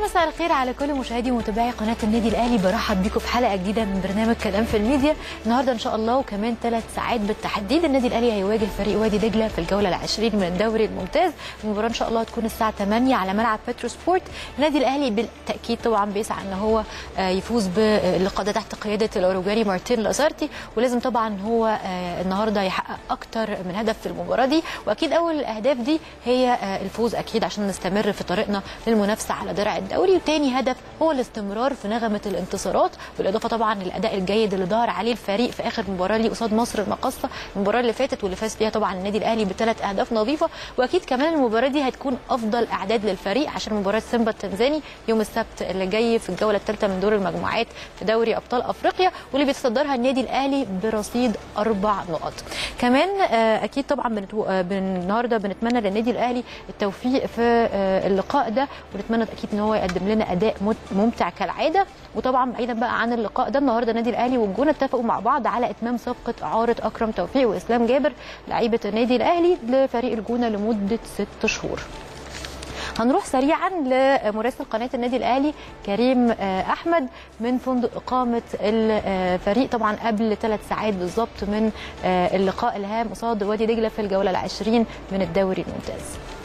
مساء الخير على كل مشاهدي ومتابعي قناه النادي الاهلي برحب بيكم في حلقه جديده من برنامج كلام في الميديا النهارده ان شاء الله وكمان ثلاث ساعات بالتحديد النادي الاهلي هيواجه فريق وادي دجله في الجوله العشرين من الدوري الممتاز المباراه ان شاء الله هتكون الساعه 8 على ملعب بترو سبورت النادي الاهلي بالتاكيد طبعا بيسعى ان هو آه، يفوز باللقاء ده تحت قياده الاوروجواني مارتين لاسارتي ولازم طبعا هو آه، النهارده يحقق اكتر من هدف في المباراه دي واكيد اول الاهداف دي هي آه، الفوز اكيد عشان نستمر في طريقنا للمنافسه على درع الدوري وتاني هدف هو الاستمرار في نغمه الانتصارات بالاضافه طبعا للاداء الجيد اللي ظهر عليه الفريق في اخر مباراه ليه قصاد مصر المقاصه المباراه اللي فاتت واللي فاز فيها طبعا النادي الاهلي بثلاث اهداف نظيفه واكيد كمان المباراه دي هتكون افضل اعداد للفريق عشان مباراه سيمبا التنزاني يوم السبت اللي جاي في الجوله الثالثه من دور المجموعات في دوري ابطال افريقيا واللي بيتصدرها النادي الاهلي برصيد اربع نقط كمان آه، اكيد طبعا بنتو... آه، بن... النهارده بنتمنى للنادي الاهلي التوفيق في آه، اللقاء ده ونتمنى اكيد ان هو يقدم لنا اداء مت- ممتع كالعاده وطبعا بعيدا بقى عن اللقاء ده النهارده النادي الاهلي والجونه اتفقوا مع بعض على اتمام صفقه اعاره اكرم توفيق واسلام جابر لعيبه النادي الاهلي لفريق الجونه لمده ست شهور هنروح سريعا لمراسل قناه النادي الاهلي كريم آه، احمد من فندق اقامه الفريق طبعا قبل ثلاث ساعات بالظبط من آه، اللقاء الهام قصاد وادي دجله في الجوله العشرين من الدوري الممتاز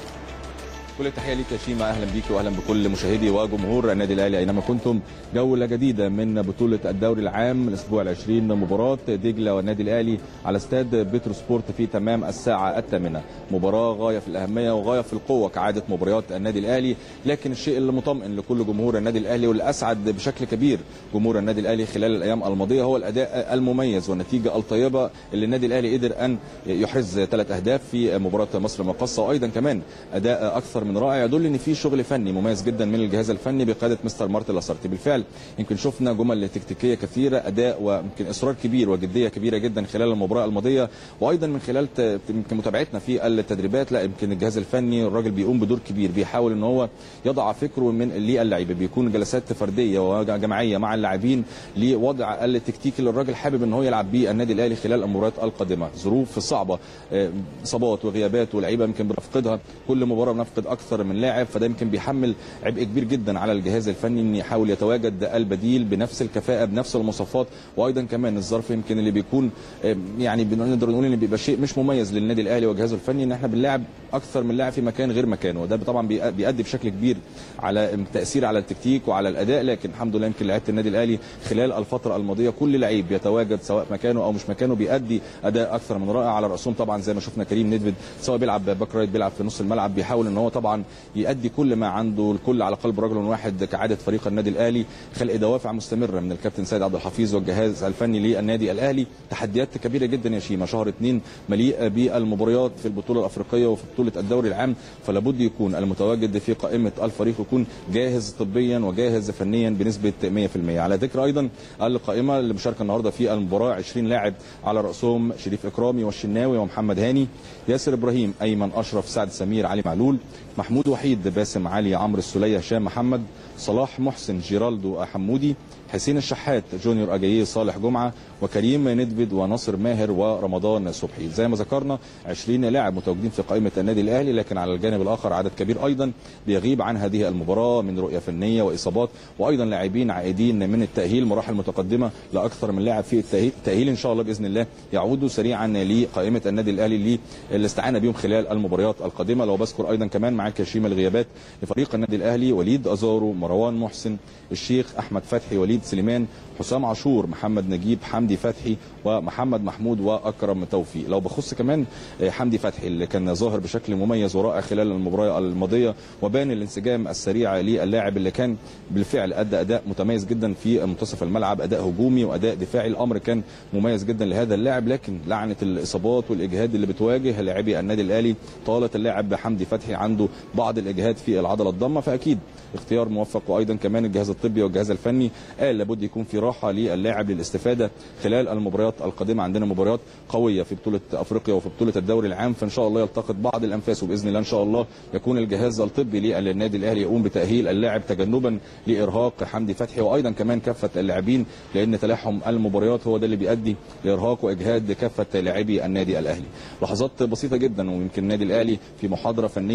كل التحيه ليك يا شيماء اهلا بيك واهلا بكل مشاهدي وجمهور النادي الاهلي اينما كنتم جوله جديده من بطوله الدوري العام الاسبوع العشرين مباراه دجله والنادي الاهلي على استاد بترو سبورت في تمام الساعه الثامنه مباراه غايه في الاهميه وغايه في القوه كعاده مباريات النادي الاهلي لكن الشيء المطمئن لكل جمهور النادي الاهلي والاسعد بشكل كبير جمهور النادي الاهلي خلال الايام الماضيه هو الاداء المميز والنتيجه الطيبه اللي النادي الاهلي قدر ان يحرز ثلاث اهداف في مباراه مصر المقاصه وايضا كمان اداء اكثر من رائع يدل ان في شغل فني مميز جدا من الجهاز الفني بقياده مستر مارتن لاسارتي بالفعل يمكن شفنا جمل تكتيكيه كثيره اداء ويمكن اصرار كبير وجديه كبيره جدا خلال المباراه الماضيه وايضا من خلال ت- يمكن متابعتنا في التدريبات لا يمكن الجهاز الفني الراجل بيقوم بدور كبير بيحاول ان هو يضع فكره من للعيبه بيكون جلسات فرديه وجماعيه مع اللاعبين لوضع التكتيك اللي الراجل حابب ان هو يلعب بيه النادي الاهلي خلال المباريات القادمه ظروف صعبه آه، اصابات وغيابات واللعيبه يمكن بنفقدها كل مباراه بنفقد اكثر من لاعب فده يمكن بيحمل عبء كبير جدا على الجهاز الفني ان يحاول يتواجد البديل بنفس الكفاءه بنفس المواصفات وايضا كمان الظرف يمكن اللي بيكون آه، يعني بنقدر نقول ان بيبقى شيء مش مميز للنادي الاهلي وجهازه الفني ان احنا بنلاعب اكثر من لاعب في مكان غير مكانه وده طبعا بيأ- بيؤدي بشكل كبير على تاثير على التكتيك وعلى الاداء لكن الحمد لله يمكن لعيبه النادي الاهلي خلال الفتره الماضيه كل لعيب بيتواجد سواء مكانه او مش مكانه بيأدي اداء اكثر من رائع على راسهم طبعا زي ما شفنا كريم نيدفيد سواء بيلعب باك رايت بيلعب في نص الملعب بيحاول ان هو طبعا يأدي كل ما عنده الكل على قلب رجل واحد كعاده فريق النادي الاهلي خلق دوافع مستمره من الكابتن سيد عبد الحفيظ والجهاز الفني للنادي الاهلي تحديات كبيره جدا يا شيما شهر اثنين مليء بالمباريات في البطوله الافريقيه وفي بطوله الدوري العام فلابد يكون المتواجد في قائمه الفريق يكون جاهز طبيا وجاهز فنيا بنسبه 100% على ذكر ايضا القائمه اللي مشاركه النهارده في المباراه 20 لاعب على راسهم شريف اكرامي والشناوي ومحمد هاني ياسر ابراهيم ايمن اشرف سعد سمير علي معلول محمود وحيد باسم علي عمرو السوليه هشام محمد صلاح محسن جيرالدو حمودي حسين الشحات جونيور اجاييه صالح جمعه وكريم ندفد وناصر ماهر ورمضان صبحي زي ما ذكرنا 20 لاعب متواجدين في قائمه النادي الاهلي لكن على الجانب الاخر عدد كبير ايضا بيغيب عن هذه المباراه من رؤيه فنيه واصابات وايضا لاعبين عائدين من التاهيل مراحل متقدمه لاكثر من لاعب في التاهيل التاهيل ان شاء الله باذن الله يعودوا سريعا لقائمه النادي الاهلي للاستعانه بهم خلال المباريات القادمه لو بذكر ايضا كمان معاك يا شيماء الغيابات لفريق النادي الاهلي وليد ازارو مروان محسن الشيخ احمد فتحي وليد سليمان حسام عاشور محمد نجيب حمدي فتحي ومحمد محمود واكرم توفيق لو بخص كمان آه، حمدي فتحي اللي كان ظاهر بشكل مميز ورائع خلال المباراه الماضيه وبان الانسجام السريع للاعب اللي كان بالفعل ادى اداء متميز جدا في منتصف الملعب اداء هجومي واداء دفاعي الامر كان مميز جدا لهذا اللاعب لكن لعنه الاصابات والاجهاد اللي بتواجه لاعبي النادي الاهلي طالت اللاعب حمدي فتحي عنده بعض الاجهاد في العضله الضمه فاكيد اختيار موفق وايضا كمان الجهاز الطبي والجهاز الفني قال لابد يكون في راحه للاعب للاستفاده خلال المباريات القادمه عندنا مباريات قويه في بطوله افريقيا وفي بطوله الدوري العام فان شاء الله يلتقط بعض الانفاس وباذن الله ان شاء الله يكون الجهاز الطبي للنادي الاهلي يقوم بتاهيل اللاعب تجنبا لارهاق حمدي فتحي وايضا كمان كافه اللاعبين لان تلاحم المباريات هو ده اللي بيؤدي لارهاق واجهاد كافه لاعبي النادي الاهلي لحظات بسيطه جدا ويمكن النادي الاهلي في محاضره فنيه اخيره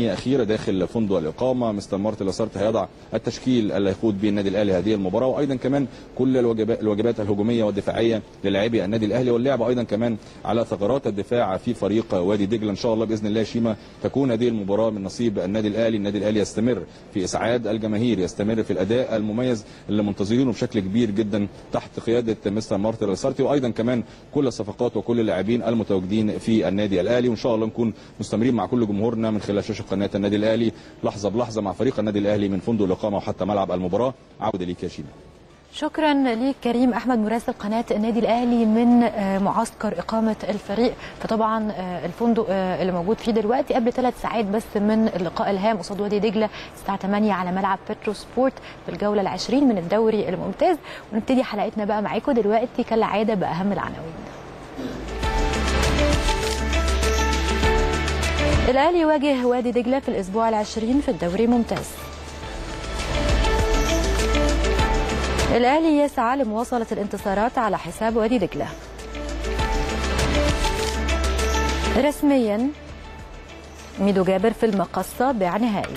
داخل فندق الاقامه مستر مارتن لاسارت هيضع التشكيل اللي هيقود به النادي الاهلي هذه المباراه وايضا كمان كل الواجبات الواجبات الهجوميه والدفاعيه للاعبي النادي الاهلي واللعب ايضا كمان على ثغرات الدفاع في فريق وادي دجله ان شاء الله باذن الله شيما تكون هذه المباراه من نصيب النادي الاهلي النادي الاهلي يستمر في اسعاد الجماهير يستمر في الاداء المميز اللي منتظرينه بشكل كبير جدا تحت قياده مستر مارتن لاسارتي وايضا كمان كل الصفقات وكل اللاعبين المتواجدين في النادي الاهلي وان شاء الله نكون مستمرين مع كل جمهورنا من خلال شاشه قناه النادي الاهلي لحظه بلحظه مع فريق النادي الاهلي من فندق الاقامه وحتى ملعب المباراه عوده ليك يا شيما شكرا ليك كريم احمد مراسل قناه النادي الاهلي من آه، معسكر اقامه الفريق فطبعا آه، الفندق آه، اللي موجود فيه دلوقتي قبل ثلاث ساعات بس من اللقاء الهام قصاد وادي دجله الساعه 8 على ملعب بترو سبورت في الجوله العشرين من الدوري الممتاز ونبتدي حلقتنا بقى معاكم دلوقتي كالعاده باهم العناوين الاهلي يواجه وادي دجله في الاسبوع العشرين في الدوري الممتاز الأهلي يسعى لمواصلة الانتصارات على حساب وادي دجلة رسميا ميدو جابر في المقصة بيع نهائي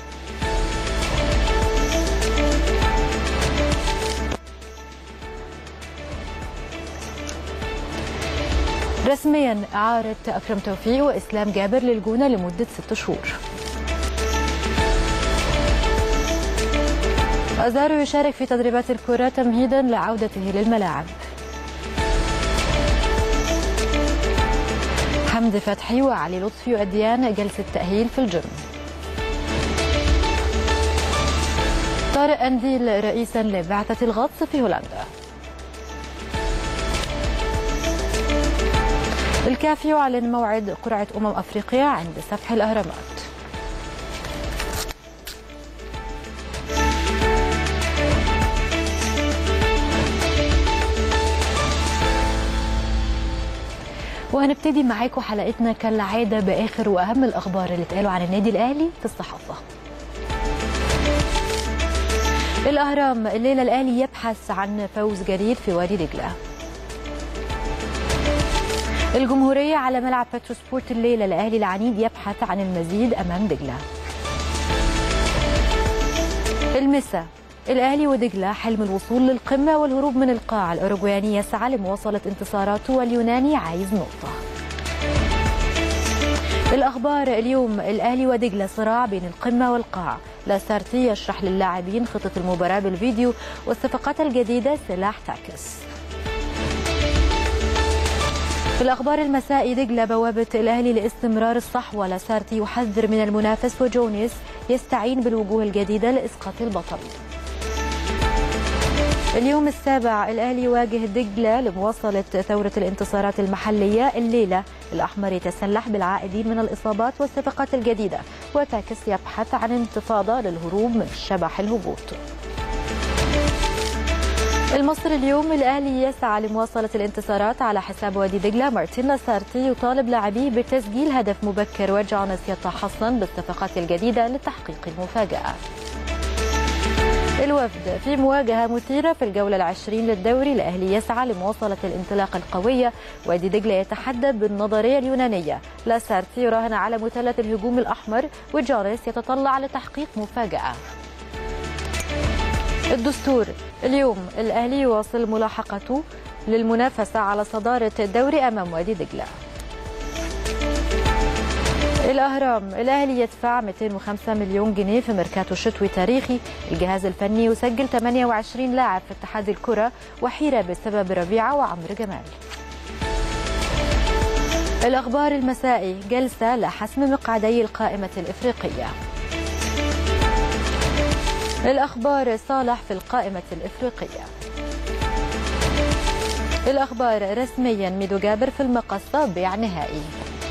رسميا إعارة أكرم توفيق وإسلام جابر للجونة لمدة ست شهور أزارو يشارك في تدريبات الكرة تمهيدا لعودته للملاعب حمدي فتحي وعلي لطفي يؤديان جلسة تأهيل في الجيم طارق أنديل رئيسا لبعثة الغطس في هولندا الكاف يعلن موعد قرعة أمم أفريقيا عند سفح الأهرامات وهنبتدي معاكم حلقتنا كالعاده باخر واهم الاخبار اللي اتقالوا عن النادي الاهلي في الصحافه. الاهرام الليله الاهلي يبحث عن فوز جديد في وادي دجله. الجمهوريه على ملعب باترو سبورت الليله الاهلي العنيد يبحث عن المزيد امام دجله. المسا الأهلي ودجلة حلم الوصول للقمة والهروب من القاع الأوروغواني يسعى لمواصلة انتصاراته واليوناني عايز نقطة الأخبار اليوم الأهلي ودجلة صراع بين القمة والقاع لاسارتي يشرح للاعبين خطة المباراة بالفيديو والصفقات الجديدة سلاح تعكس في الأخبار المساء دجلة بوابة الأهلي لاستمرار الصحوة لاسارتي يحذر من المنافس وجونيس يستعين بالوجوه الجديدة لإسقاط البطل اليوم السابع الأهلي يواجه دجلة لمواصلة ثورة الانتصارات المحلية الليلة الأحمر يتسلح بالعائدين من الإصابات والصفقات الجديدة وتاكس يبحث عن انتفاضة للهروب من شبح الهبوط المصري اليوم الأهلي يسعى لمواصلة الانتصارات على حساب وادي دجلة مارتين لاسارتي يطالب لاعبيه بتسجيل هدف مبكر وجانس يتحصن بالصفقات الجديدة لتحقيق المفاجأة الوفد في مواجهة مثيرة في الجولة العشرين للدوري الأهلي يسعى لمواصلة الانطلاقة القوية وادي دجلة يتحدى بالنظرية اليونانية لاسارتي يراهن على مثلث الهجوم الأحمر وجاريس يتطلع لتحقيق مفاجأة الدستور اليوم الأهلي يواصل ملاحقته للمنافسة على صدارة الدوري أمام وادي دجلة الأهرام الأهلي يدفع 205 مليون جنيه في ميركاتو شتوي تاريخي الجهاز الفني يسجل 28 لاعب في اتحاد الكرة وحيرة بسبب ربيعة وعمرو جمال الأخبار المسائي جلسة لحسم مقعدي القائمة الإفريقية الأخبار صالح في القائمة الإفريقية الأخبار رسميا ميدو جابر في المقصة بيع نهائي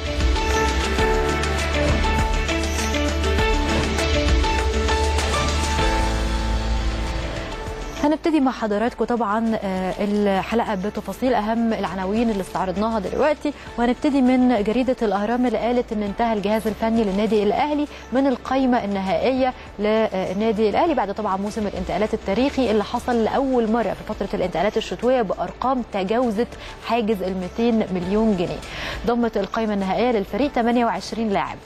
هنبتدي مع حضراتكم طبعا الحلقه بتفاصيل اهم العناوين اللي استعرضناها دلوقتي وهنبتدي من جريده الاهرام اللي قالت ان انتهى الجهاز الفني للنادي الاهلي من القائمه النهائيه للنادي الاهلي بعد طبعا موسم الانتقالات التاريخي اللي حصل لاول مره في فتره الانتقالات الشتويه بارقام تجاوزت حاجز ال 200 مليون جنيه ضمت القائمه النهائيه للفريق 28 لاعب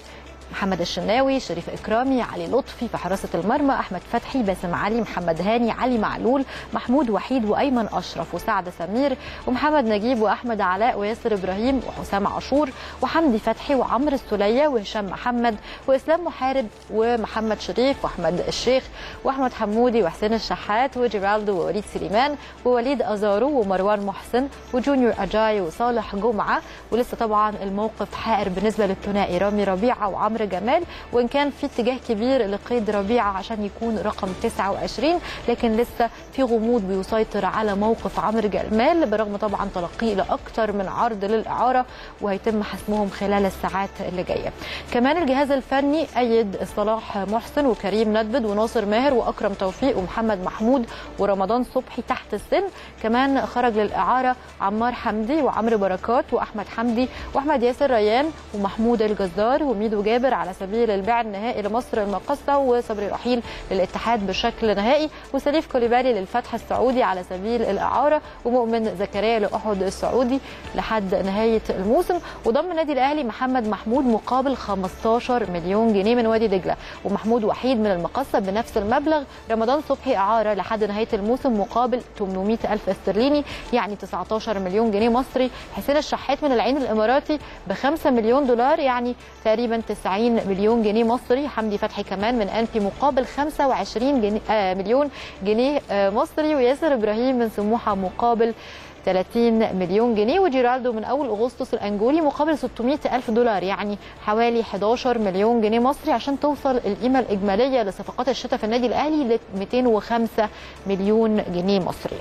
محمد الشناوي شريف اكرامي علي لطفي في حراسه المرمى احمد فتحي باسم علي محمد هاني علي معلول محمود وحيد وايمن اشرف وسعد سمير ومحمد نجيب واحمد علاء وياسر ابراهيم وحسام عاشور وحمدي فتحي وعمرو السوليه وهشام محمد واسلام محارب ومحمد شريف واحمد الشيخ واحمد حمودي وحسين الشحات وجيرالدو ووليد سليمان ووليد ازارو ومروان محسن وجونيور اجاي وصالح جمعه ولسه طبعا الموقف حائر بالنسبه للثنائي رامي ربيعه وعمرو جمال وان كان في اتجاه كبير لقيد ربيعه عشان يكون رقم 29 لكن لسه في غموض بيسيطر على موقف عمرو جمال برغم طبعا تلقيه لاكثر من عرض للاعاره وهيتم حسمهم خلال الساعات اللي جايه. كمان الجهاز الفني ايد صلاح محسن وكريم ندبد وناصر ماهر واكرم توفيق ومحمد محمود ورمضان صبحي تحت السن كمان خرج للاعاره عمار حمدي وعمرو بركات واحمد حمدي واحمد ياسر ريان ومحمود الجزار وميدو جابر على سبيل البيع النهائي لمصر المقصه وصبري رحيل للاتحاد بشكل نهائي وسليف كوليبالي للفتح السعودي على سبيل الاعاره ومؤمن زكريا لاحد السعودي لحد نهايه الموسم وضم النادي الاهلي محمد محمود مقابل 15 مليون جنيه من وادي دجله ومحمود وحيد من المقصه بنفس المبلغ رمضان صبحي اعاره لحد نهايه الموسم مقابل 800 الف استرليني يعني 19 مليون جنيه مصري حسين الشحات من العين الاماراتي ب 5 مليون دولار يعني تقريبا 90 مليون جنيه مصري حمدي فتحي كمان من انفي مقابل 25 جنيه آه مليون جنيه آه مصري وياسر ابراهيم من سموحه مقابل 30 مليون جنيه وجيرالدو من اول اغسطس الانجولي مقابل 600 الف دولار يعني حوالي 11 مليون جنيه مصري عشان توصل القيمه الاجماليه لصفقات الشتاء في النادي الاهلي ل 205 مليون جنيه مصري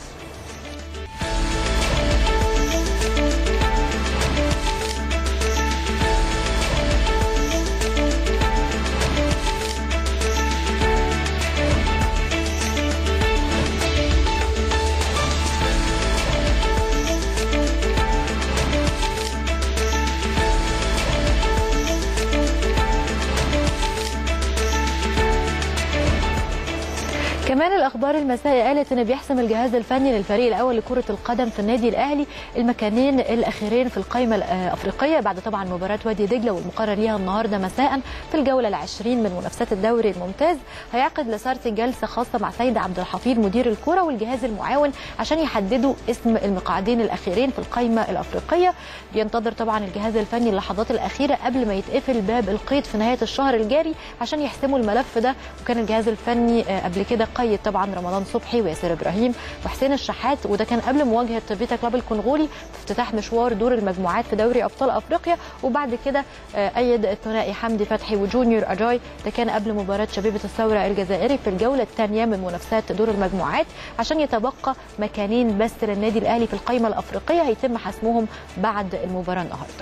كمان الاخبار المسائيه قالت ان بيحسم الجهاز الفني للفريق الاول لكره القدم في النادي الاهلي المكانين الاخيرين في القائمه الافريقيه بعد طبعا مباراه وادي دجله والمقرر ليها النهارده مساء في الجوله العشرين من منافسات الدوري الممتاز هيعقد لاسارتي جلسه خاصه مع سيد عبد الحفيظ مدير الكره والجهاز المعاون عشان يحددوا اسم المقعدين الاخيرين في القائمه الافريقيه بينتظر طبعا الجهاز الفني اللحظات الاخيره قبل ما يتقفل باب القيد في نهايه الشهر الجاري عشان يحسموا الملف ده وكان الجهاز الفني قبل كده قيد طبعا رمضان صبحي وياسر ابراهيم وحسين الشحات وده كان قبل مواجهه فيتا كلاب الكونغولي في افتتاح مشوار دور المجموعات في دوري ابطال افريقيا وبعد كده ايد الثنائي حمدي فتحي وجونيور اجاي ده كان قبل مباراه شبيبه الثوره الجزائري في الجوله الثانيه من منافسات دور المجموعات عشان يتبقى مكانين بس للنادي الاهلي في القائمه الافريقيه هيتم حسمهم بعد المباراه النهارده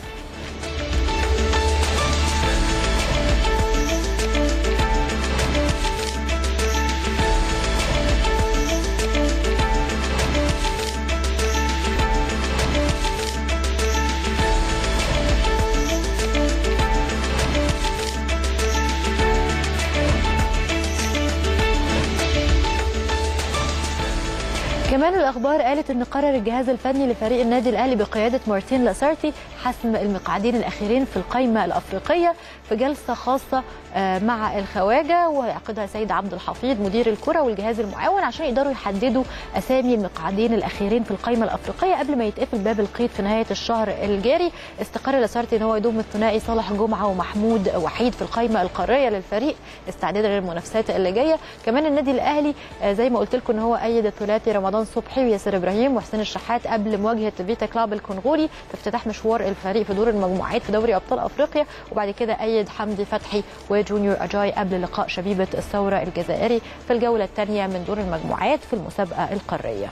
كمان الاخبار قالت ان قرر الجهاز الفني لفريق النادي الاهلي بقياده مارتين لاسارتي حسم المقعدين الاخيرين في القائمه الافريقيه في جلسه خاصه مع الخواجه وهيعقدها سيد عبد الحفيظ مدير الكره والجهاز المعاون عشان يقدروا يحددوا اسامي المقعدين الاخيرين في القائمه الافريقيه قبل ما يتقفل باب القيد في نهايه الشهر الجاري استقر لاسارتي ان هو يضم الثنائي صالح جمعه ومحمود وحيد في القائمه القاريه للفريق استعدادا للمنافسات اللي جايه كمان النادي الاهلي زي ما قلت لكم ان هو ايد الثلاثي رمضان صبحي وياسر ابراهيم وحسين الشحات قبل مواجهه فيتا كلاب الكونغولي في افتتاح مشوار الفريق في دور المجموعات في دوري ابطال افريقيا وبعد كده ايد حمدي فتحي وجونيور اجاي قبل لقاء شبيبه الثوره الجزائري في الجوله الثانيه من دور المجموعات في المسابقه القاريه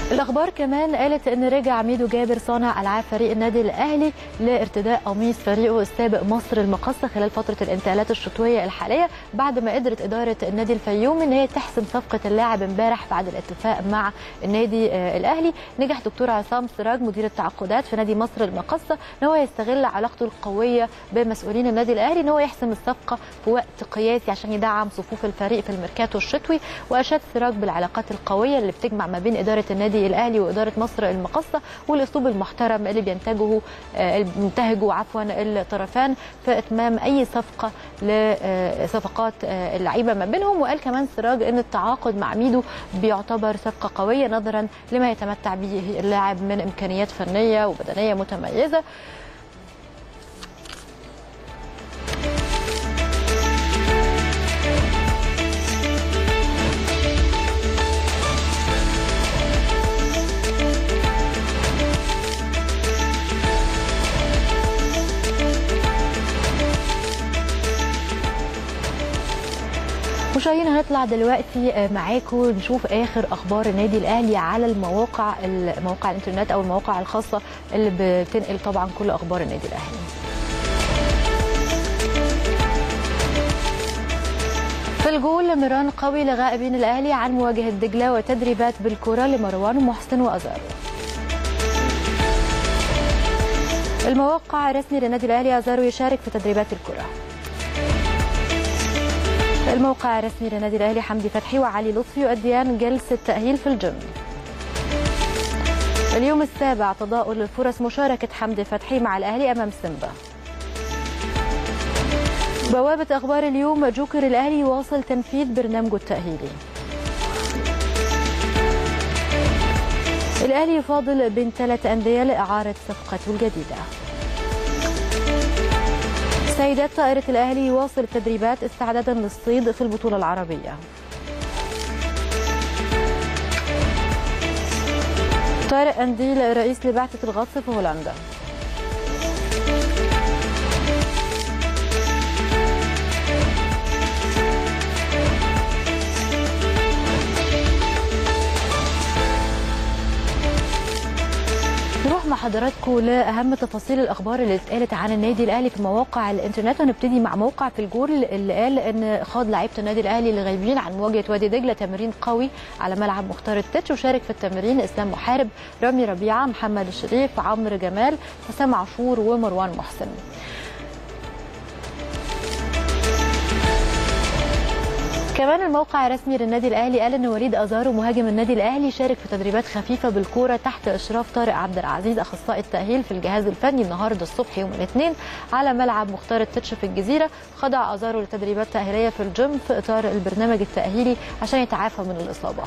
الاخبار كمان قالت ان رجع ميدو جابر صانع العاب فريق النادي الاهلي لارتداء قميص فريقه السابق مصر المقصه خلال فتره الانتقالات الشتويه الحاليه بعد ما قدرت اداره النادي الفيومي ان هي تحسم صفقه اللاعب امبارح بعد الاتفاق مع النادي آه، الاهلي نجح دكتور عصام سراج مدير التعاقدات في نادي مصر المقصه ان هو يستغل علاقته القويه بمسؤولين النادي الاهلي ان هو يحسم الصفقه في وقت قياسي عشان يدعم صفوف الفريق في الميركاتو الشتوي واشاد سراج بالعلاقات القويه اللي بتجمع ما بين اداره النادي الاهلي واداره مصر المقصه والاسلوب المحترم اللي بينتجه آه، بينتهجه عفوا الطرفان في اتمام اي صفقه لصفقات اللعيبه ما بينهم وقال كمان سراج ان التعاقد مع ميدو بيعتبر صفقه قويه نظرا لما يتمتع به اللاعب من امكانيات فنيه وبدنيه متميزه مشاهدينا هنطلع دلوقتي معاكم نشوف اخر اخبار النادي الاهلي على المواقع مواقع الانترنت او المواقع الخاصه اللي بتنقل طبعا كل اخبار النادي الاهلي في الجول ميران قوي لغائبين الاهلي عن مواجهه دجله وتدريبات بالكره لمروان محسن وازارو المواقع الرسمي للنادي الاهلي ازارو يشارك في تدريبات الكره الموقع الرسمي للنادي الاهلي حمدي فتحي وعلي لطفي يؤديان جلسه تاهيل في الجيم اليوم السابع تضاؤل الفرص مشاركه حمدي فتحي مع الاهلي امام سيمبا بوابة أخبار اليوم جوكر الأهلي يواصل تنفيذ برنامجه التأهيلي الأهلي يفاضل بين ثلاث أندية لإعارة صفقته الجديدة سيدات طائرة الأهلي يواصل التدريبات استعدادا للصيد في البطولة العربية طارق أنديل رئيس لبعثة الغطس في هولندا نروح مع حضراتكم لاهم تفاصيل الاخبار اللي اتقالت عن النادي الاهلي في مواقع الانترنت ونبتدي مع موقع في الجول اللي قال ان خاض لعيبه النادي الاهلي اللي غايبين عن مواجهه وادي دجله تمرين قوي على ملعب مختار التتش وشارك في التمرين اسلام محارب رامي ربيعه محمد الشريف عمرو جمال حسام عاشور ومروان محسن كمان الموقع الرسمي للنادي الاهلي قال ان وليد ازارو مهاجم النادي الاهلي شارك في تدريبات خفيفه بالكوره تحت اشراف طارق عبد العزيز اخصائي التاهيل في الجهاز الفني النهارده الصبح يوم الاثنين على ملعب مختار التتش في الجزيره خضع ازارو لتدريبات تاهيليه في الجيم في اطار البرنامج التاهيلي عشان يتعافى من الاصابه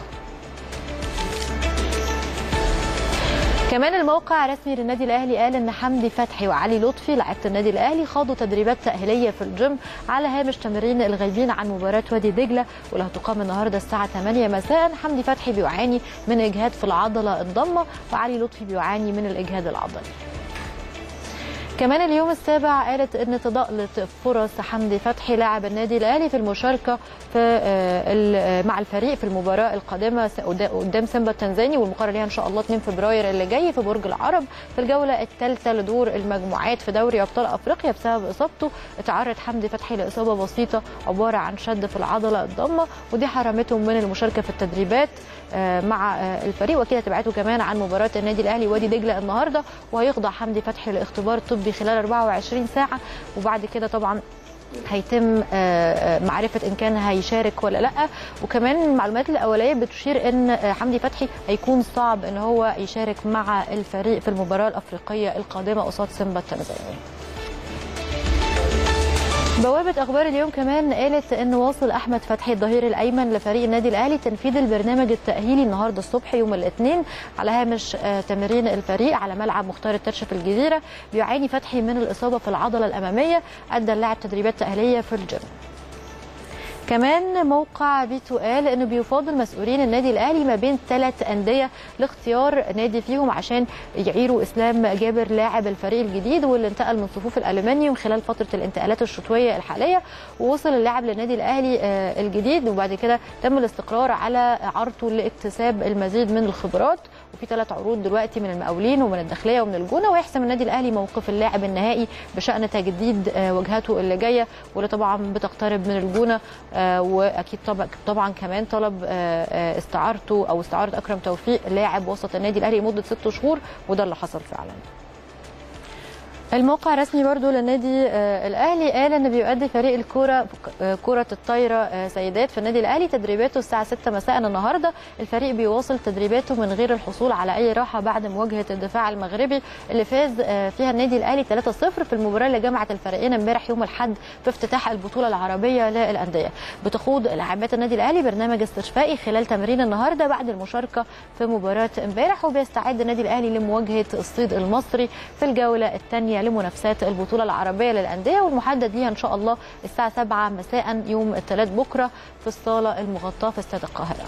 كمان الموقع الرسمي للنادي الاهلي قال ان حمدي فتحي وعلي لطفي لعيبه النادي الاهلي خاضوا تدريبات تاهيليه في الجيم على هامش تمرين الغايبين عن مباراه وادي دجله واللي هتقام النهارده الساعه 8 مساء حمدي فتحي بيعاني من اجهاد في العضله الضمه وعلي لطفي بيعاني من الاجهاد العضلي كمان اليوم السابع قالت ان تضاءلت فرص حمدي فتحي لاعب النادي الاهلي في المشاركه في مع الفريق في المباراه القادمه قدام سيمبا التنزاني والمقرر ليها ان شاء الله 2 فبراير اللي جاي في برج العرب في الجوله الثالثه لدور المجموعات في دوري ابطال افريقيا بسبب اصابته اتعرض حمدي فتحي لاصابه بسيطه عباره عن شد في العضله الضمه ودي حرمته من المشاركه في التدريبات مع الفريق واكيد هتبعته كمان عن مباراه النادي الاهلي وادي دجله النهارده وهيخضع حمدي فتحي لاختبار طبي خلال 24 ساعه وبعد كده طبعا هيتم معرفة إن كان هيشارك ولا لأ وكمان المعلومات الأولية بتشير إن حمدي فتحي هيكون صعب إن هو يشارك مع الفريق في المباراة الأفريقية القادمة قصاد سيمبا التنزاني بوابة أخبار اليوم كمان قالت أن واصل أحمد فتحي الظهير الأيمن لفريق النادي الأهلي تنفيذ البرنامج التأهيلي النهاردة الصبح يوم الاثنين على هامش تمرين الفريق على ملعب مختار التتش في الجزيرة بيعاني فتحي من الإصابة في العضلة الأمامية أدى اللاعب تدريبات تأهيلية في الجيم كمان موقع بيتو قال انه بيفاضل مسؤولين النادي الاهلي ما بين ثلاث انديه لاختيار نادي فيهم عشان يعيروا اسلام جابر لاعب الفريق الجديد واللي انتقل من صفوف الالومنيوم خلال فتره الانتقالات الشتويه الحاليه ووصل اللاعب للنادي الاهلي الجديد وبعد كده تم الاستقرار على عرضه لاكتساب المزيد من الخبرات وفي ثلاث عروض دلوقتي من المقاولين ومن الداخليه ومن الجونه ويحسم النادي الاهلي موقف اللاعب النهائي بشان تجديد آه، وجهته اللي جايه واللي طبعا بتقترب من الجونه آه، واكيد طبعا طبعا كمان طلب آه، آه، استعارته او استعاره اكرم توفيق لاعب وسط النادي الاهلي لمده ست شهور وده اللي حصل فعلا الموقع الرسمي برضو للنادي آه، الاهلي قال ان بيؤدي فريق الكوره آه، كره الطايره آه، سيدات في النادي الاهلي تدريباته الساعه 6 مساء النهارده الفريق بيواصل تدريباته من غير الحصول على اي راحه بعد مواجهه الدفاع المغربي اللي فاز آه، فيها النادي الاهلي 3-0 في المباراه اللي جمعت الفريقين امبارح يوم الاحد في افتتاح البطوله العربيه للانديه بتخوض لاعبات النادي الاهلي برنامج استشفائي خلال تمرين النهارده بعد المشاركه في مباراه امبارح وبيستعد النادي الاهلي لمواجهه الصيد المصري في الجوله الثانيه لمنافسات البطوله العربيه للانديه والمحدد ليها ان شاء الله الساعه 7 مساء يوم الثلاث بكره في الصاله المغطاه في استاد القاهره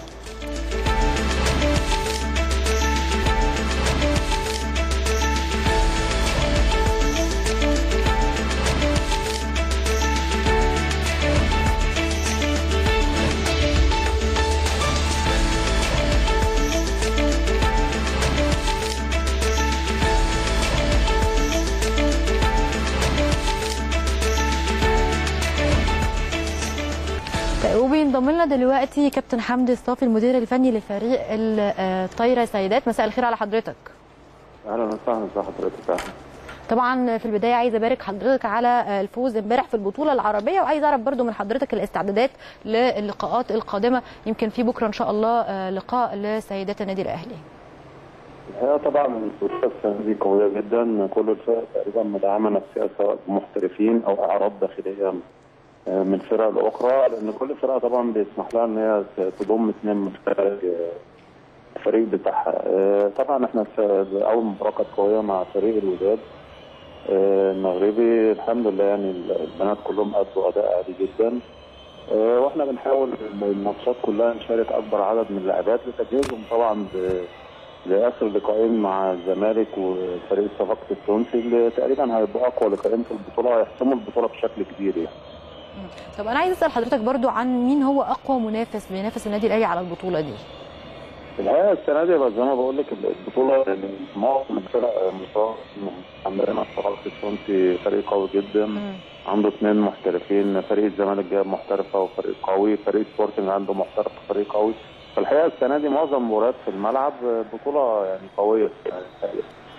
طيب وبينضم لنا دلوقتي كابتن حمدي الصافي المدير الفني لفريق الطايره سيدات مساء الخير على حضرتك اهلا وسهلا ازي حضرتك اهلا طبعا في البدايه عايزه ابارك حضرتك على الفوز امبارح في البطوله العربيه وعايزه اعرف برضو من حضرتك الاستعدادات للقاءات القادمه يمكن في بكره ان شاء الله لقاء لسيدات النادي الاهلي الحقيقه طبعا البطوله السنه دي قويه جدا كل الفرق تقريبا مدعمه نفسها سواء بمحترفين او اعراض داخليه من الفرق الاخرى لان كل فرقه طبعا بيسمح لها ان هي تضم اثنين من خارج الفريق بتاعها طبعا احنا في اول مباراه كانت قويه مع فريق الوداد المغربي الحمد لله يعني البنات كلهم ادوا اداء عالي جدا واحنا بنحاول الماتشات كلها نشارك اكبر عدد من اللاعبات لتجهيزهم طبعا لاخر لقاءين مع الزمالك وفريق الصفاقس التونسي اللي تقريبا هيبقوا اقوى لقاءين في البطوله وهيحسموا البطوله بشكل كبير يعني. طب انا عايز اسال حضرتك برضو عن مين هو اقوى منافس بينافس النادي الاهلي على البطوله دي؟ الحقيقه السنه دي بس زي ما بقول لك البطوله يعني معظم الفرق مصاب عندنا الصفاقس التونسي فريق قوي جدا م. عنده اثنين محترفين فريق الزمالك جايب محترفه وفريق قوي فريق سبورتنج عنده محترف وفريق قوي فالحقيقه السنه دي معظم المباريات في الملعب بطوله يعني قويه يعني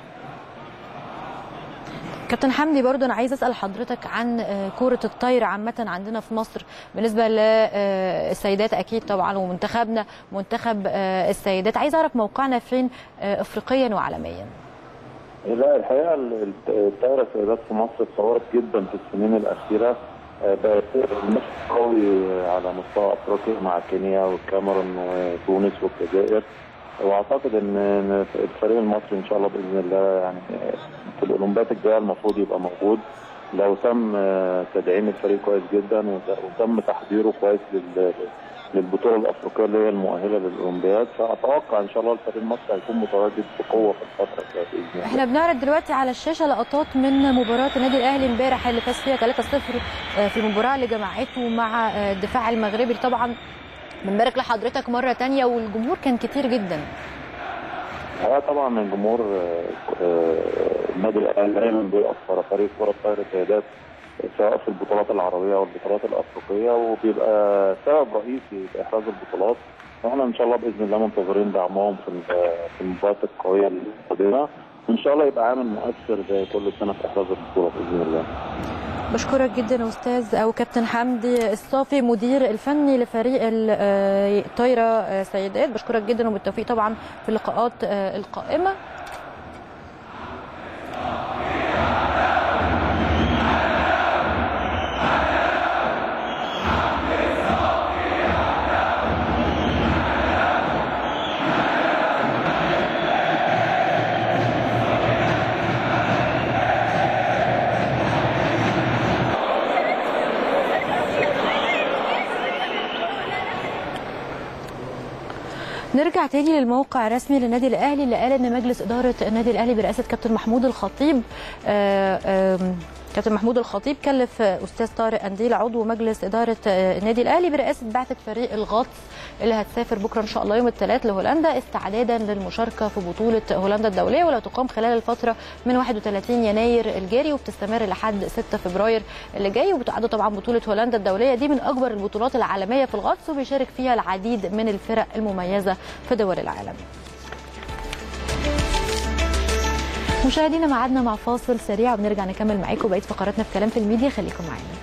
كابتن حمدي برضو انا عايز اسال حضرتك عن كره الطايره عامه عندنا في مصر بالنسبه للسيدات اكيد طبعا ومنتخبنا منتخب السيدات عايز اعرف موقعنا فين افريقيا وعالميا لا الحقيقه الطايره السيدات في مصر اتطورت جدا في السنين الاخيره بقت مش قوي على مستوى افريقيا مع كينيا والكاميرون وتونس والجزائر واعتقد ان الفريق المصري ان شاء الله باذن الله يعني في الاولمبياد الجايه المفروض يبقى موجود لو تم تدعيم الفريق كويس جدا وتم تحضيره كويس للبطوله الافريقيه اللي هي المؤهله للاولمبياد فاتوقع ان شاء الله الفريق المصري هيكون متواجد بقوه في الفتره الجايه باذن الله. احنا بنعرض دلوقتي على الشاشه لقطات من مباراه النادي الاهلي امبارح اللي فاز فيها 3-0 في المباراه اللي جمعته مع الدفاع المغربي طبعا بنبارك لحضرتك مره ثانيه والجمهور كان كتير جدا. اه طبعا الجمهور النادي الاهلي دايما بيأثر فريق كره الطايره السيدات سواء في البطولات العربيه والبطولات الافريقيه وبيبقى سبب رئيسي في احراز البطولات واحنا ان شاء الله باذن الله منتظرين دعمهم في في المباريات القويه القادمه وان شاء الله يبقى عامل مؤثر زي كل سنه في احراز البطوله باذن الله. بشكرك جدا استاذ او كابتن حمدي الصافي مدير الفني لفريق الطايره سيدات بشكرك جدا وبالتوفيق طبعا في اللقاءات القائمه نرجع تاني للموقع الرسمي للنادي الاهلي اللي قال ان مجلس اداره النادي الاهلي برئاسه كابتن محمود الخطيب كابتن محمود الخطيب كلف استاذ طارق انديل عضو مجلس اداره النادي الاهلي برئاسه بعثه فريق الغطس اللي هتسافر بكره ان شاء الله يوم الثلاث لهولندا استعدادا للمشاركه في بطوله هولندا الدوليه واللي تقام خلال الفتره من 31 يناير الجاري وبتستمر لحد 6 فبراير اللي جاي وبتعد طبعا بطوله هولندا الدوليه دي من اكبر البطولات العالميه في الغطس وبيشارك فيها العديد من الفرق المميزه في دول العالم. مشاهدينا معادنا مع فاصل سريع وبنرجع نكمل معاكم بقيه فقراتنا في كلام في الميديا خليكم معانا.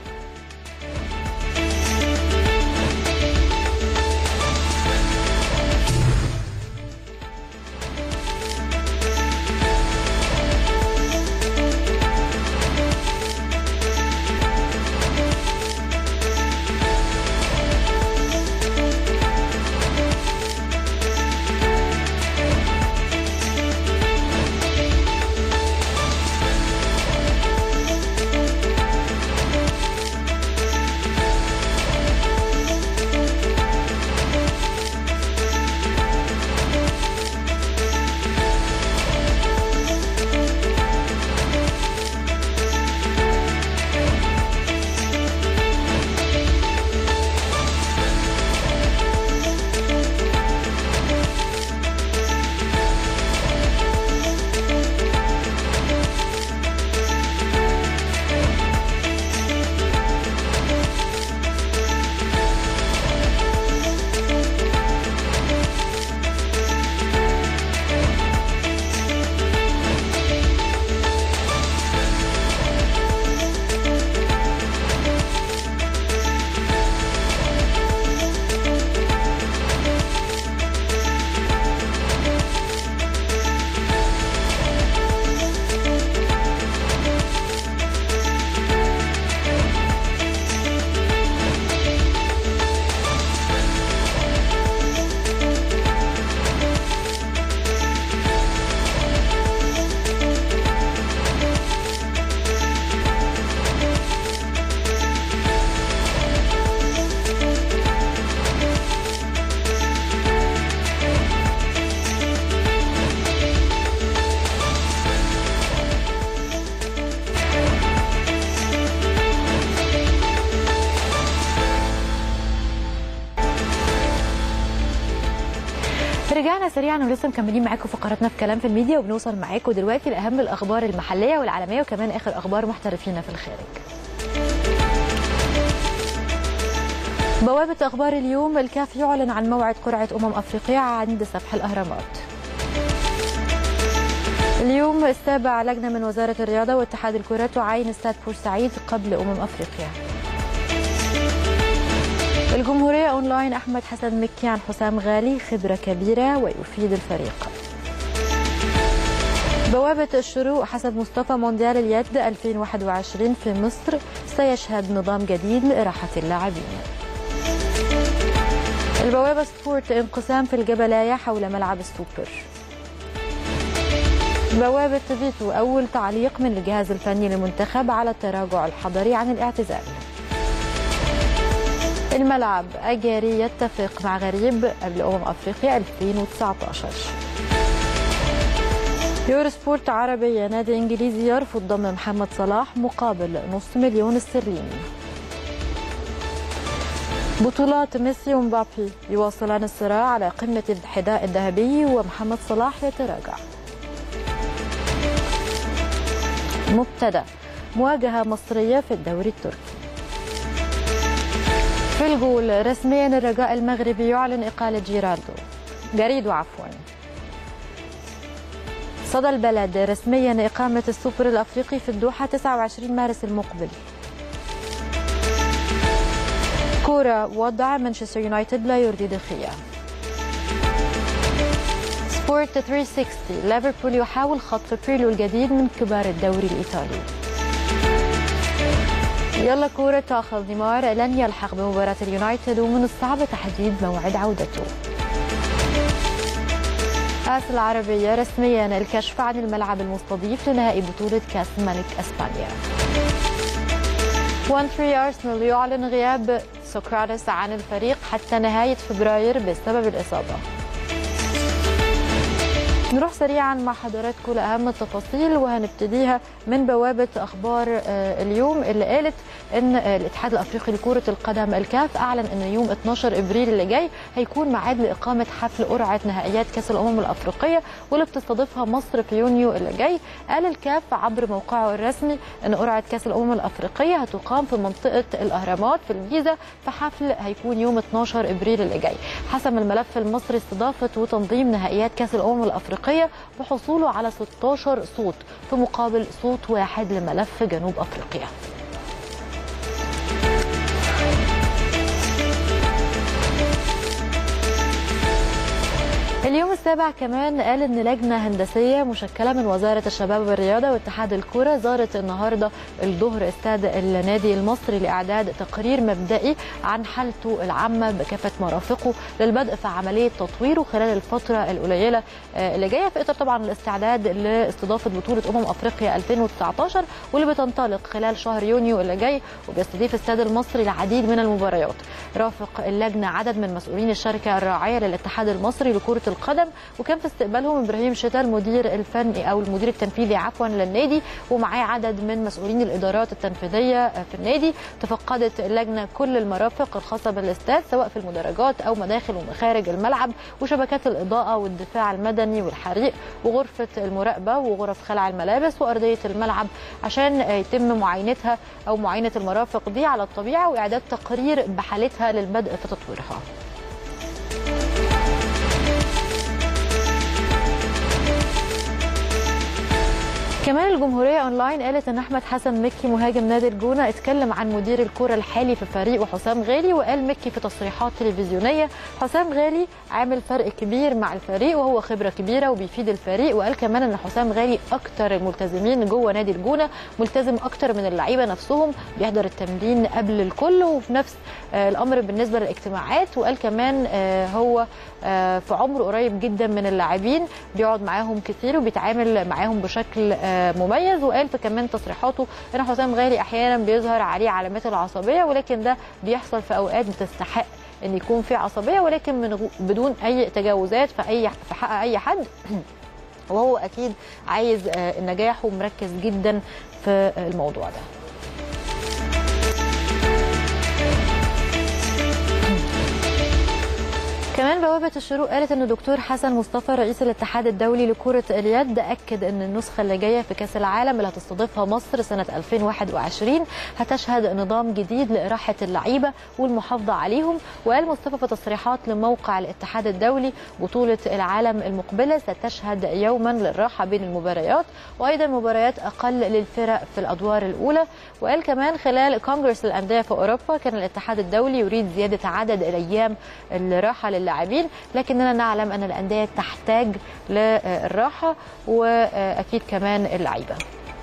رجعنا سريعا ولسه مكملين معاكم فقراتنا في كلام في الميديا وبنوصل معاكم دلوقتي لاهم الاخبار المحليه والعالميه وكمان اخر اخبار محترفين في الخارج. بوابة أخبار اليوم الكاف يعلن عن موعد قرعة أمم أفريقيا عند سفح الأهرامات اليوم السابع لجنة من وزارة الرياضة واتحاد الكرة تعاين استاد بورسعيد قبل أمم أفريقيا الجمهورية أونلاين أحمد حسن مكي عن حسام غالي خبرة كبيرة ويفيد الفريق بوابة الشروق حسب مصطفى مونديال اليد 2021 في مصر سيشهد نظام جديد لإراحة اللاعبين البوابة سبورت انقسام في الجبلاية حول ملعب السوبر بوابة فيتو أول تعليق من الجهاز الفني للمنتخب على التراجع الحضري عن الاعتزال الملعب أجاري يتفق مع غريب قبل أمم أفريقيا 2019 يورو سبورت عربية نادي إنجليزي يرفض ضم محمد صلاح مقابل نص مليون استرليني بطولات ميسي ومبابي يواصلان الصراع على قمة الحذاء الذهبي ومحمد صلاح يتراجع مبتدأ مواجهة مصرية في الدوري التركي في الجول رسميا الرجاء المغربي يعلن إقالة جيراردو جريدو عفوا صدى البلد رسميا إقامة السوبر الأفريقي في الدوحة 29 مارس المقبل كورة وضع مانشستر يونايتد لا يرضي دخية سبورت 360 ليفربول يحاول خطف بيرلو الجديد من كبار الدوري الإيطالي يلا كورة تأخذ نيمار لن يلحق بمباراة اليونايتد ومن الصعب تحديد موعد عودته كأس العربية رسميا الكشف عن الملعب المستضيف لنهائي بطولة كأس ملك أسبانيا 1-3 أرسنال يعلن غياب سقراطس عن الفريق حتى نهاية فبراير بسبب الإصابة نروح سريعا مع حضراتكم لاهم التفاصيل وهنبتديها من بوابه اخبار آه، اليوم اللي قالت ان آه، الاتحاد الافريقي لكره القدم الكاف اعلن ان يوم 12 ابريل اللي جاي هيكون ميعاد لاقامه حفل قرعه نهائيات كاس الامم الافريقيه واللي بتستضيفها مصر في يونيو اللي جاي قال الكاف عبر موقعه الرسمي ان قرعه كاس الامم الافريقيه هتقام في منطقه الاهرامات في الجيزه في حفل هيكون يوم 12 ابريل اللي جاي حسم الملف المصري استضافه وتنظيم نهائيات كاس الامم الافريقيه بحصوله على 16 صوت في مقابل صوت واحد لملف جنوب افريقيا اليوم السابع كمان قال ان لجنه هندسيه مشكله من وزاره الشباب والرياضه واتحاد الكره زارت النهارده الظهر استاد النادي المصري لاعداد تقرير مبدئي عن حالته العامه بكافه مرافقه للبدء في عمليه تطويره خلال الفتره القليله آه، اللي جايه في اطار طبعا الاستعداد لاستضافه بطوله امم افريقيا 2019 واللي بتنطلق خلال شهر يونيو اللي جاي وبيستضيف استاد المصري العديد من المباريات رافق اللجنه عدد من مسؤولين الشركه الراعيه للاتحاد المصري لكره القدم وكان في استقبالهم ابراهيم شتا المدير الفني او المدير التنفيذي عفوا للنادي ومعاه عدد من مسؤولين الادارات التنفيذيه في النادي تفقدت اللجنه كل المرافق الخاصه بالاستاد سواء في المدرجات او مداخل ومخارج الملعب وشبكات الاضاءه والدفاع المدني والحريق وغرفه المراقبه وغرف خلع الملابس وارضيه الملعب عشان يتم معاينتها او معاينه المرافق دي على الطبيعه واعداد تقرير بحالتها للبدء في تطويرها كمان الجمهورية أونلاين قالت إن أحمد حسن مكي مهاجم نادي الجونة اتكلم عن مدير الكرة الحالي في الفريق وحسام غالي وقال مكي في تصريحات تلفزيونية حسام غالي عامل فرق كبير مع الفريق وهو خبرة كبيرة وبيفيد الفريق وقال كمان إن حسام غالي أكتر الملتزمين جوه نادي الجونة ملتزم أكتر من اللعيبة نفسهم بيحضر التمرين قبل الكل وفي نفس آه، الأمر بالنسبة للاجتماعات وقال كمان آه، هو آه، في عمر قريب جدا من اللاعبين بيقعد معاهم كتير وبيتعامل معاهم بشكل آه، مميز وقال في كمان تصريحاته ان حسام غالي احيانا بيظهر عليه علامات العصبيه ولكن ده بيحصل في اوقات بتستحق ان يكون في عصبيه ولكن من غو- بدون اي تجاوزات في اي في حق اي حد وهو اكيد عايز آه، النجاح ومركز جدا في الموضوع ده كمان بوابة الشروق قالت ان دكتور حسن مصطفى رئيس الاتحاد الدولي لكرة اليد اكد ان النسخة اللي جاية في كأس العالم اللي هتستضيفها مصر سنة 2021 هتشهد نظام جديد لإراحة اللعيبة والمحافظة عليهم وقال مصطفى في تصريحات لموقع الاتحاد الدولي بطولة العالم المقبلة ستشهد يوما للراحة بين المباريات وايضا مباريات اقل للفرق في الادوار الاولى وقال كمان خلال كونغرس الانديه في اوروبا كان الاتحاد الدولي يريد زياده عدد الايام الراحه للاعبين لكننا نعلم ان الانديه تحتاج للراحه واكيد كمان اللعيبه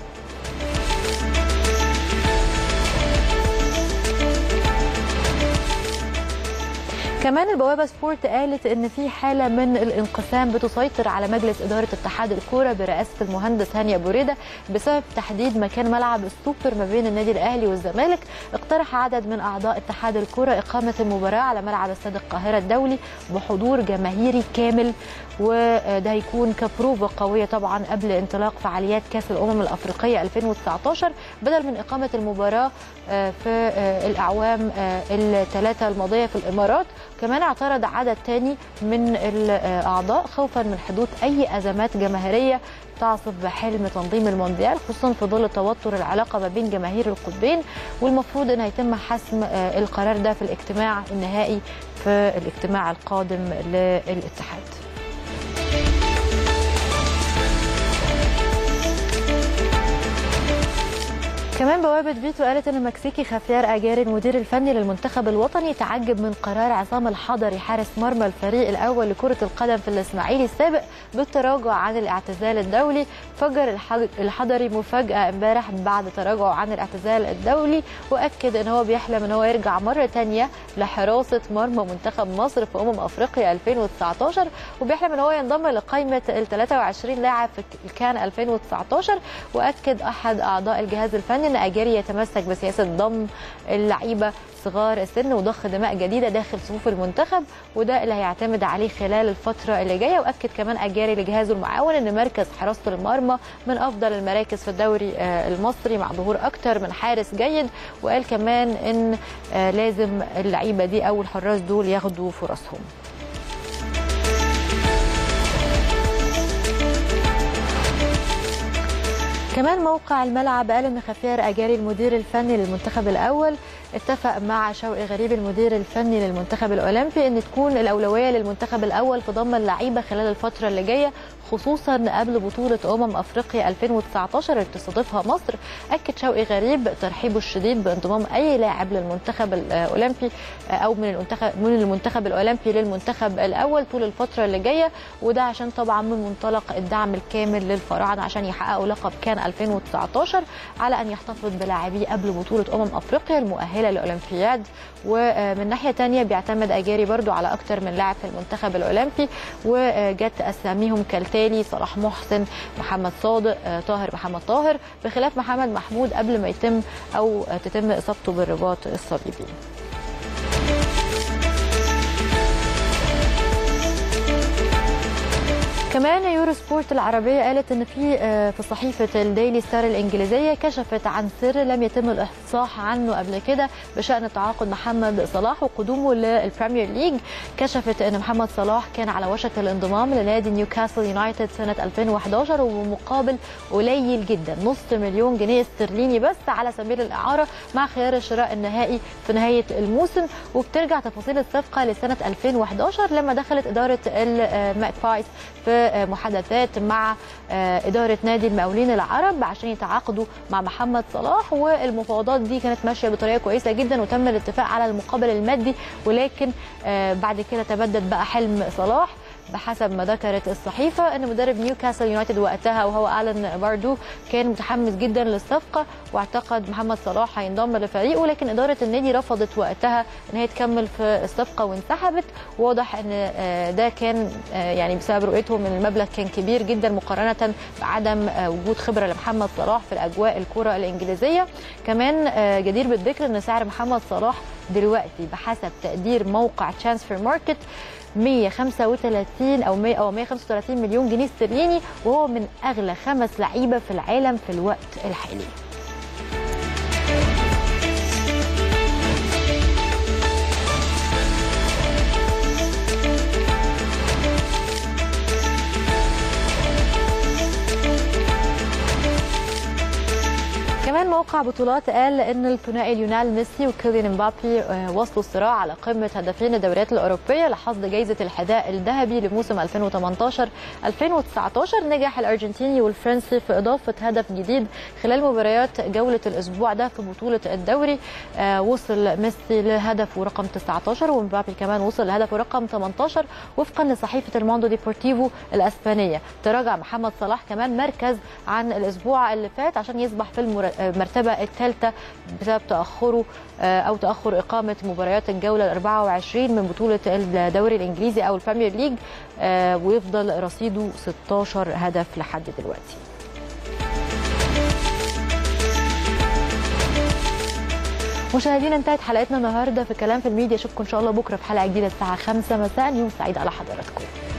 كمان البوابه سبورت قالت ان في حاله من الانقسام بتسيطر على مجلس اداره اتحاد الكوره برئاسه المهندس هاني ابو ريده بسبب تحديد مكان ملعب السوبر ما بين النادي الاهلي والزمالك اقترح عدد من اعضاء اتحاد الكوره اقامه المباراه على ملعب استاد القاهره الدولي بحضور جماهيري كامل وده هيكون كبروفة قوية طبعا قبل انطلاق فعاليات كأس الأمم الأفريقية 2019 بدل من إقامة المباراة آه، في آه، الأعوام آه، الثلاثة الماضية في الإمارات كمان اعترض عدد تاني من الأعضاء خوفا من حدوث أي أزمات جماهيرية تعصف بحلم تنظيم المونديال خصوصا في ظل توتر العلاقة ما بين جماهير القطبين والمفروض أن هيتم حسم آه، القرار ده في الاجتماع النهائي في الاجتماع القادم للاتحاد كمان بوابة فيتو قالت ان مكسيكي خافيار اجاري المدير الفني للمنتخب الوطني تعجب من قرار عصام الحضري حارس مرمى الفريق الاول لكرة القدم في الاسماعيلي السابق بالتراجع عن الاعتزال الدولي فجر الحض- الحضري مفاجأة امبارح بعد تراجعه عن الاعتزال الدولي واكد ان هو بيحلم ان هو يرجع مرة تانية لحراسة مرمى منتخب مصر في امم افريقيا 2019 وبيحلم ان هو ينضم لقائمة ال 23 لاعب في الكان 2019 واكد احد اعضاء الجهاز الفني ان اجاري يتمسك بسياسه ضم اللعيبه صغار السن وضخ دماء جديده داخل صفوف المنتخب وده اللي هيعتمد عليه خلال الفتره اللي جايه واكد كمان اجاري لجهازه المعاون ان مركز حراسه المرمى من افضل المراكز في الدوري المصري مع ظهور اكتر من حارس جيد وقال كمان ان لازم اللعيبه دي او الحراس دول ياخدوا فرصهم كمان موقع الملعب قال ان خفير اجاري المدير الفني للمنتخب الاول اتفق مع شوقي غريب المدير الفني للمنتخب الاولمبي ان تكون الاولويه للمنتخب الاول في ضم اللعيبه خلال الفتره اللي جايه خصوصا قبل بطوله امم افريقيا 2019 اللي بتستضيفها مصر اكد شوقي غريب ترحيبه الشديد بانضمام اي لاعب للمنتخب الاولمبي او من المنتخب من المنتخب الاولمبي للمنتخب الاول طول الفتره اللي جايه وده عشان طبعا من منطلق الدعم الكامل للفراعنه عشان يحققوا لقب كان 2019 على ان يحتفظ بلاعبيه قبل بطوله امم افريقيا المؤهله للاولمبياد ومن ناحيه ثانيه بيعتمد اجاري برضو على اكثر من لاعب في المنتخب الاولمبي وجت اساميهم كالتالي صلاح محسن محمد صادق طاهر محمد طاهر بخلاف محمد محمود قبل ما يتم او تتم اصابته بالرباط الصليبي كمان يورو سبورت العربيه قالت ان في في صحيفه الديلي ستار الانجليزيه كشفت عن سر لم يتم الافصاح عنه قبل كده بشان تعاقد محمد صلاح وقدومه للبريمير ليج كشفت ان محمد صلاح كان على وشك الانضمام لنادي نيوكاسل يونايتد سنه 2011 وبمقابل قليل جدا نص مليون جنيه استرليني بس على سبيل الاعاره مع خيار الشراء النهائي في نهايه الموسم وبترجع تفاصيل الصفقه لسنه 2011 لما دخلت اداره الماكبايز في محادثات مع إدارة نادي المقاولين العرب عشان يتعاقدوا مع محمد صلاح والمفاوضات دي كانت ماشية بطريقة كويسة جدا وتم الاتفاق على المقابل المادي ولكن بعد كده تبدد بقى حلم صلاح بحسب ما ذكرت الصحيفه ان مدرب نيوكاسل يونايتد وقتها وهو الان باردو كان متحمس جدا للصفقه واعتقد محمد صلاح هينضم لفريقه لكن اداره النادي رفضت وقتها ان هي تكمل في الصفقه وانسحبت واضح ان ده كان يعني بسبب رؤيتهم ان المبلغ كان كبير جدا مقارنه بعدم وجود خبره لمحمد صلاح في الاجواء الكره الانجليزيه كمان جدير بالذكر ان سعر محمد صلاح دلوقتي بحسب تقدير موقع ترانسفير ماركت 135 او 100 او 135 مليون جنيه استرليني وهو من اغلى خمس لعيبه في العالم في الوقت الحالي. كمان موقع بطولات قال ان الثنائي ليونيل ميسي وكيليان امبابي وصلوا الصراع على قمه هدافين الدوريات الاوروبيه لحصد جائزه الحذاء الذهبي لموسم 2018 2019 نجح الارجنتيني والفرنسي في اضافه هدف جديد خلال مباريات جوله الاسبوع ده في بطوله الدوري وصل ميسي لهدفه رقم 19 ومبابي كمان وصل لهدفه رقم 18 وفقا لصحيفه الموندو ديبورتيفو الاسبانيه تراجع محمد صلاح كمان مركز عن الاسبوع اللي فات عشان يصبح في المر... المرتبه الثالثه بسبب تاخره او تاخر اقامه مباريات الجوله ال 24 من بطوله الدوري الانجليزي او البريمير ليج ويفضل رصيده 16 هدف لحد دلوقتي. مشاهدينا انتهت حلقتنا النهارده في كلام في الميديا اشوفكم ان شاء الله بكره في حلقه جديده الساعه 5 مساء يوم سعيد على حضراتكم